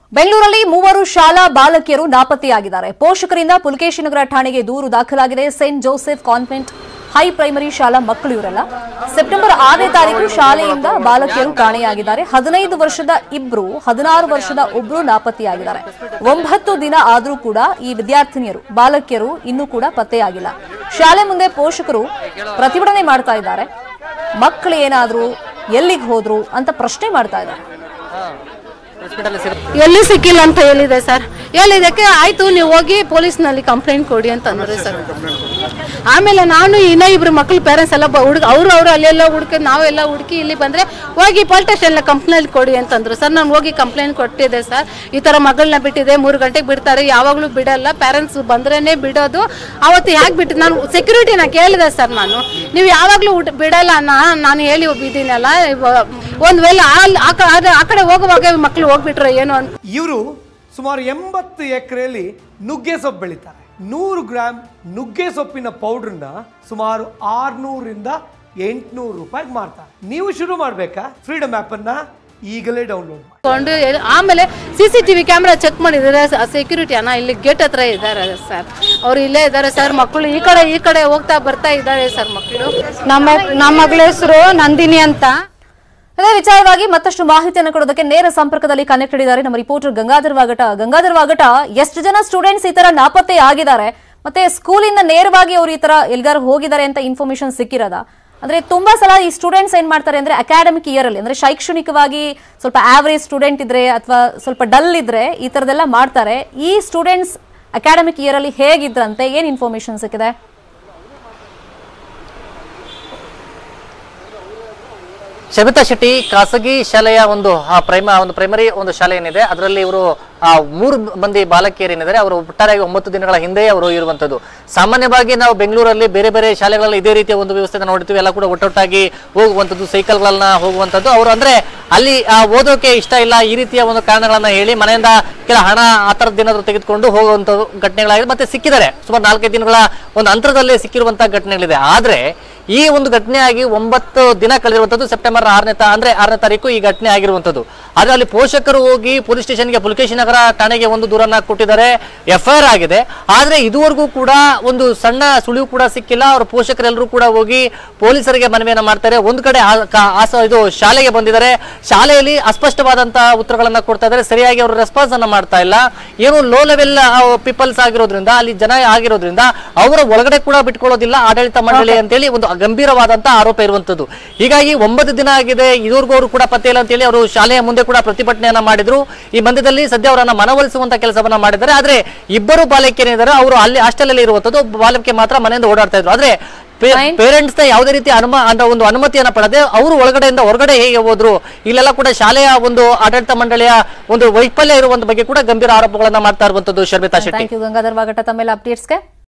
ಬೆಂಗಳೂರಲ್ಲಿ ಮೂವರು ಶಾಲಾ ಬಾಲಕಿಯರು ನಾಪತ್ತೆಯಾಗಿದ್ದಾರೆ ಪೋಷಕರಿಂದ ಪುಲಕೇಶಿನಗರ ಠಾಣೆಗೆ ದೂರು ದಾಖಲಾಗಿದೆ Saint Joseph convent high primary ಶಾಲಾ ಮಕ್ಕಳು ಇವರೆಲ್ಲ ಸೆಪ್ಟೆಂಬರ್ ಆರನೇ ತಾರೀಕು ಶಾಲೆಯಿಂದ ಬಾಲಕಿಯರು ಕಾಣೆಯಾಗಿದ್ದಾರೆ ಹದಿನೈದು ವರ್ಷದ ಇಬ್ರು ಹದಿನಾರು ವರ್ಷದ ಒಬ್ರು ನಾಪತ್ತೆಯಾಗಿದ್ದಾರೆ ಒಂಬತ್ತು ದಿನ ಆದರೂ ಕೂಡ ಈ ವಿದ್ಯಾರ್ಥಿನಿಯರು ಬಾಲಕಿಯರು ಇನ್ನೂ ಕೂಡ ಪತ್ತೆಯಾಗಿಲ್ಲ ಶಾಲೆ ಮುಂದೆ ಪೋಷಕರು ಪ್ರತಿಭಟನೆ ಮಾಡ್ತಾ ಇದ್ದಾರೆ ಮಕ್ಕಳು ಏನಾದ್ರು ಎಲ್ಲಿಗೆ ಹೋದ್ರು ಅಂತ ಪ್ರಶ್ನೆ ಮಾಡ್ತಾ ಇದ್ದಾರೆ ಎಲ್ಲಿ ಸಿಕ್ಕಿಲ್ಲ ಅಂತ ಹೇಳಿದೆ ಸರ್ ಹೇಳಿದಕ್ಕೆ ಆಯ್ತು ನೀವು ಹೋಗಿ ಪೊಲೀಸ್ನಲ್ಲಿ ಕಂಪ್ಲೇಂಟ್ ಕೊಡಿ ಅಂತ ಅಂದ್ರೆ ಸರ್ ಆಮೇಲೆ ನಾನು ಇನ್ನ ಇಬ್ರು ಮಕ್ಳು ಪೇರೆಂಟ್ಸ್ ಎಲ್ಲ ಹುಡುಗ ಅವರು ಅವರು ಅಲ್ಲೆಲ್ಲ ಹುಡುಕಿ ನಾವೆಲ್ಲ ಹುಡುಕಿ ಇಲ್ಲಿ ಬಂದ್ರೆ ಹೋಗಿ ಪೊಲೀಸ್ ಸ್ಟೇಷನ್ ಕಂಪ್ಲೇಂಟ್ ಕೊಡಿ ಅಂತಂದ್ರು ಸರ್ ನಾನು ಹೋಗಿ ಕಂಪ್ಲೇಂಟ್ ಕೊಟ್ಟಿದ್ದೆ ಸರ್ ಈ ತರ ಮಗಳನ್ನ ಬಿಟ್ಟಿದೆ ಮೂರು ಗಂಟೆಗೆ ಬಿಡ್ತಾರೆ ಯಾವಾಗಲೂ ಬಿಡಲ್ಲ ಪೇರೆಂಟ್ಸ್ ಬಂದ್ರೇನೆ ಬಿಡೋದು ಅವತ್ತು ಯಾಕೆ ಬಿಟ್ಟು ನಾನು ಸೆಕ್ಯೂರಿಟಿನ ಕೇಳಿದೆ ಸರ್ ನಾನು ನೀವು ಯಾವಾಗಲೂ ಬಿಡಲ್ಲ ನಾ ನಾನು ಹೇಳಿ ಒಬ್ಬಿದ್ದೀನಲ್ಲ ಇವ- ಒಂದ್ ವೇಳೆ ಆ- ಆ ಕ- ಆ ಕಡೆ ಹೋಗುವಾಗ ಮಕ್ಳು ಹೋಗ್ಬಿಟ್ರೆ ಏನು ಅಂತ ಇವರು ಸುಮಾರು ಎಂಬತ್ತು ಎಕರೆಯಲ್ಲಿ ನುಗ್ಗೆ ಸೊಪ್ಪು ಬೆಳೀತಾರೆ ನೂರು ಗ್ರಾಮ್ ನುಗ್ಗೆ ಸೊಪ್ಪಿನ ಪೌಡ್ರನ್ನ ಸುಮಾರು ಆರ್ನೂರಿಂದ ಎಂಟುನೂರು ರೂಪಾಯಿಗೆ ಮಾರ್ತಾರೆ ನೀವು ಶುರು ಮಾಡಬೇಕಾ ಫ್ರೀಡಮ್ ಆ್ಯಪನ್ನು ಈಗಲೇ ಡೌನ್ಲೋಡ್ ಮಾಡಿ ಕೊಂಡು ಎಲ್- ಆಮೇಲೆ C C T V camera check ಮಾಡಿದ್ರೆ ಸೆಕ್ಯೂರಿಟಿ ಅನ್ನ ಇಲ್ಲಿ ಗೇಟ್ ಹತ್ರ ಇದ್ದಾರೆ ಸರ್ ಅವ್ರು ಇಲ್ಲೇ ಇದ್ದಾರೆ ಸರ್ ಮಕ್ಕಳು ಈ ಕಡೆ ಈ ಕಡೆ ಹೋಗ್ತಾ ಬರ್ತಾ ಇದ್ದಾರೆ ಸರ್ ಮಕ್ಕಳು ನಮ್ಮ ನಮ್ಮ ಮಗಳ ಹೆಸರು ನಂದಿನಿ ಅಂತ ಇದೇ ವಿಚಾರವಾಗಿ ಮತ್ತಷ್ಟು ಮಾಹಿತಿಯನ್ನು ಕೊಡೋದಕ್ಕೆ ನೇರ ಸಂಪರ್ಕದಲ್ಲಿ ಕನೆಕ್ಟೆಡ್ ಇದ್ದಾರೆ ನಮ್ಮ ರಿಪೋರ್ಟರ್ ಗಂಗಾಧರ್ ವಾಗಟ ಗಂಗಾಧರ್ ವಾಗಟ ಎಷ್ಟು ಜನ ಸ್ಟೂಡೆಂಟ್ಸ್ ಈ ತರ ನಾಪತ್ತೆ ಆಗಿದ್ದಾರೆ ಮತ್ತೆ ಸ್ಕೂಲಿಂದ ನೇರವಾಗಿ ಅವರು ಈ ತರ ಎಲ್ಗಾರು ಹೋಗಿದ್ದಾರೆ ಅಂತ ಇನ್ಫಾರ್ಮೇಶನ್ ಸಿಕ್ಕಿರೋದ ಅಂದ್ರೆ ತುಂಬಾ ಸಲ ಈ ಸ್ಟೂಡೆಂಟ್ಸ್ ಏನ್ ಮಾಡ್ತಾರೆ ಅಂದ್ರೆ ಅಕಾಡೆಮಿಕ್ ಇಯರ್ ಅಲ್ಲಿ ಅಂದ್ರೆ ಶೈಕ್ಷಣಿಕವಾಗಿ ಸ್ವಲ್ಪ ಆವರೇಜ್ ಸ್ಟೂಡೆಂಟ್ ಇದ್ರೆ ಅಥವಾ ಸ್ವಲ್ಪ ಡಲ್ ಇದ್ರೆ ಈ ತರದೆಲ್ಲ ಮಾಡ್ತಾರೆ ಈ ಸ್ಟೂಡೆಂಟ್ಸ್ ಅಕಾಡೆಮಿಕ್ ಇಯರ್ ಅಲ್ಲಿ ಹೇಗಿದ್ರಂತೆ ಏನ್ ಇನ್ಫಾರ್ಮೇಶನ್ ಸಿಕ್ಕಿದೆ ಶಬಿತಾ ಶೆಟ್ಟಿ ಖಾಸಗಿ ಶಾಲೆಯ ಒಂದು ಆ, ಪ್ರೈಮ ಒಂದು ಪ್ರೈಮರಿ ಒಂದು ಶಾಲೆ ಏನಿದೆ ಅದರಲ್ಲಿ ಇವರು ಆ ಮೂರು ಮಂದಿ ಬಾಲಕಿಯರು ಏನಿದ್ದಾರೆ ಅವರು ಒಟ್ಟಾರೆಯಾಗಿ ಒಂಬತ್ತು ದಿನಗಳ ಹಿಂದೆ ಅವರು ಇರುವಂತದ್ದು ಸಾಮಾನ್ಯವಾಗಿ ನಾವು ಬೆಂಗಳೂರಲ್ಲಿ ಬೇರೆ ಬೇರೆ ಶಾಲೆಗಳಲ್ಲಿ ಇದೇ ರೀತಿಯ ಒಂದು ವ್ಯವಸ್ಥೆ ನೋಡ್ತೀವಿ ಎಲ್ಲ ಕೂಡ ಒಟ್ಟೊಟ್ಟಾಗಿ ಹೋಗುವಂಥದ್ದು ಸೈಕಲ್ಗಳನ್ನ ಹೋಗುವಂಥದ್ದು ಅವರು ಅಂದ್ರೆ ಅಲ್ಲಿ ಆ, ಓದೋಕೆ ಇಷ್ಟ ಇಲ್ಲ ಈ ರೀತಿಯ ಒಂದು ಕಾರಣಗಳನ್ನ ಹೇಳಿ ಮನೆಯಿಂದ ಕೆಲ ಹಣ ಆ ಥರದ್ದು ಏನಾದ್ರು ತೆಗೆದುಕೊಂಡು ಹೋಗುವಂಥ ಘಟನೆಗಳಾಗಿದೆ ಮತ್ತೆ ಸಿಕ್ಕಿದ್ದಾರೆ ಸುಮಾರು ನಾಲ್ಕೈದು ದಿನಗಳ ಒಂದು ಅಂತರದಲ್ಲೇ ಸಿಕ್ಕಿರುವಂತಹ ಘಟನೆಗಳಿದೆ ಆದ್ರೆ ಈ ಒಂದು ಘಟನೆ ಆಗಿ ಒಂಬತ್ತು ದಿನ ಕಳೆದಿರುವಂತದ್ದು ಸೆಪ್ಟೆಂಬರ್ ಆರನೇ ತಾ ಅಂದ್ರೆ ಆರನೇ ತಾರೀಕು ಈ ಘಟನೆ ಆಗಿರುವಂತದ್ದು ಆದ್ರೆ ಅಲ್ಲಿ ಪೋಷಕರು ಹೋಗಿ ಪೊಲೀಸ್ ಸ್ಟೇಷನ್ಗೆ ಪುಲಕೇಶಿ ನಗರ ಠಾಣೆಗೆ ಒಂದು ದೂರನ್ನ ಕೊಟ್ಟಿದ್ದಾರೆ ಎಫ್ಐಆರ್ ಆಗಿದೆ ಆದ್ರೆ ಇದುವರೆಗೂ ಕೂಡ ಒಂದು ಸಣ್ಣ ಸುಳಿವು ಕೂಡ ಸಿಕ್ಕಿಲ್ಲ ಅವ್ರ ಪೋಷಕರೆಲ್ಲರೂ ಕೂಡ ಹೋಗಿ ಪೊಲೀಸರಿಗೆ ಮನವಿಯನ್ನ ಮಾಡ್ತಾರೆ ಒಂದು ಕಡೆ ಆ- ಕಾ- ಆಸ- ಇದು ಶಾಲೆಗೆ ಬಂದಿದ್ದಾರೆ ಶಾಲೆಯಲ್ಲಿ ಅಸ್ಪಷ್ಟವಾದಂತಹ ಉತ್ತರಗಳನ್ನ ಕೊಡ್ತಾ ಇದ್ದಾರೆ ಸರಿಯಾಗಿ ಅವರು ರೆಸ್ಪಾನ್ಸ್ ಅನ್ನ ಮಾಡ್ತಾ ಇಲ್ಲ ಏನು ಲೋ ಲೆವೆಲ್ ಪೀಪಲ್ಸ್ ಆಗಿರೋದ್ರಿಂದ ಅಲ್ಲಿ ಜನ ಆಗಿರೋದ್ರಿಂದ ಅವರ ಒಳಗಡೆ ಕೂಡ ಬಿಟ್ಕೊಳ್ಳೋದಿಲ್ಲ ಆಡಳಿತ ಮಂಡಳಿ ಅಂತೇಳಿ ಒಂದು ಗಂಭೀರವಾದಂತಹ ಆರೋಪ ಇರುವಂತದ್ದು ಹೀಗಾಗಿ ಒಂಬತ್ತು ದಿನ ಆಗಿದೆ ಇದುವರೆಗೂ ಅವರು ಕೂಡ ಪತ್ತೆ ಇಲ್ಲ ಅಂತೇಳಿ ಅವರು ಶಾಲೆಯ ಮುಂದೆ ಕೂಡ ಪ್ರತಿಭಟನೆಯನ್ನ ಮಾಡಿದ್ರು ಈ ಮಧ್ಯದಲ್ಲಿ ಸದ್ಯ ಅವರನ್ನ ಮನವೊಲಿಸುವಂತ ಕೆಲಸವನ್ನ ಮಾಡಿದ್ದಾರೆ ಆದ್ರೆ ಇಬ್ಬರು ಬಾಲಕಿಯರಿದ್ದಾರೆ ಅವರು ಅಲ್ಲಿ ಹಾಸ್ಟೆಲ್ ಅಲ್ಲಿ ಇರುವಂತದ್ದು ಒಬ್ಬ ಬಾಲಕಿ ಮಾತ್ರ ಮನೆಯಿಂದ ಓಡಾಡ್ತಾ ಇದ್ರು ಆದ್ರೆ Fine. ಪೇರೆಂಟ್ಸ್ ನ ಯಾವುದೇ ರೀತಿ ಅನುಮ ಅಂದ್ರೆ ಒಂದು ಅನುಮತಿಯನ್ನ ಪಡೆದೆ ಅವರು ಒಳಗಡೆಯಿಂದ ಹೊರಗಡೆ ಹೇಗೆ ಹೋದ್ರು ಇಲ್ಲೆಲ್ಲ ಕೂಡ ಶಾಲೆಯ ಒಂದು ಆಡಳಿತ ಮಂಡಳಿಯ ಒಂದು ವೈಫಲ್ಯ ಇರುವಂತ ಬಗ್ಗೆ ಕೂಡ ಗಂಭೀರ ಆರೋಪಗಳನ್ನ ಮಾಡ್ತಾ ಇರುವಂತದ್ದು ಶರ್ಮಿತಾ ಶೆಟ್ಟಿ ಥ್ಯಾಂಕ್ ಯು ಗಂಗಾಧರ್ ವಾಗಟ ತಮ್ಮೆಲ್ಲ ಅಪ್ಡೇಟ್ಸ್ಗೆ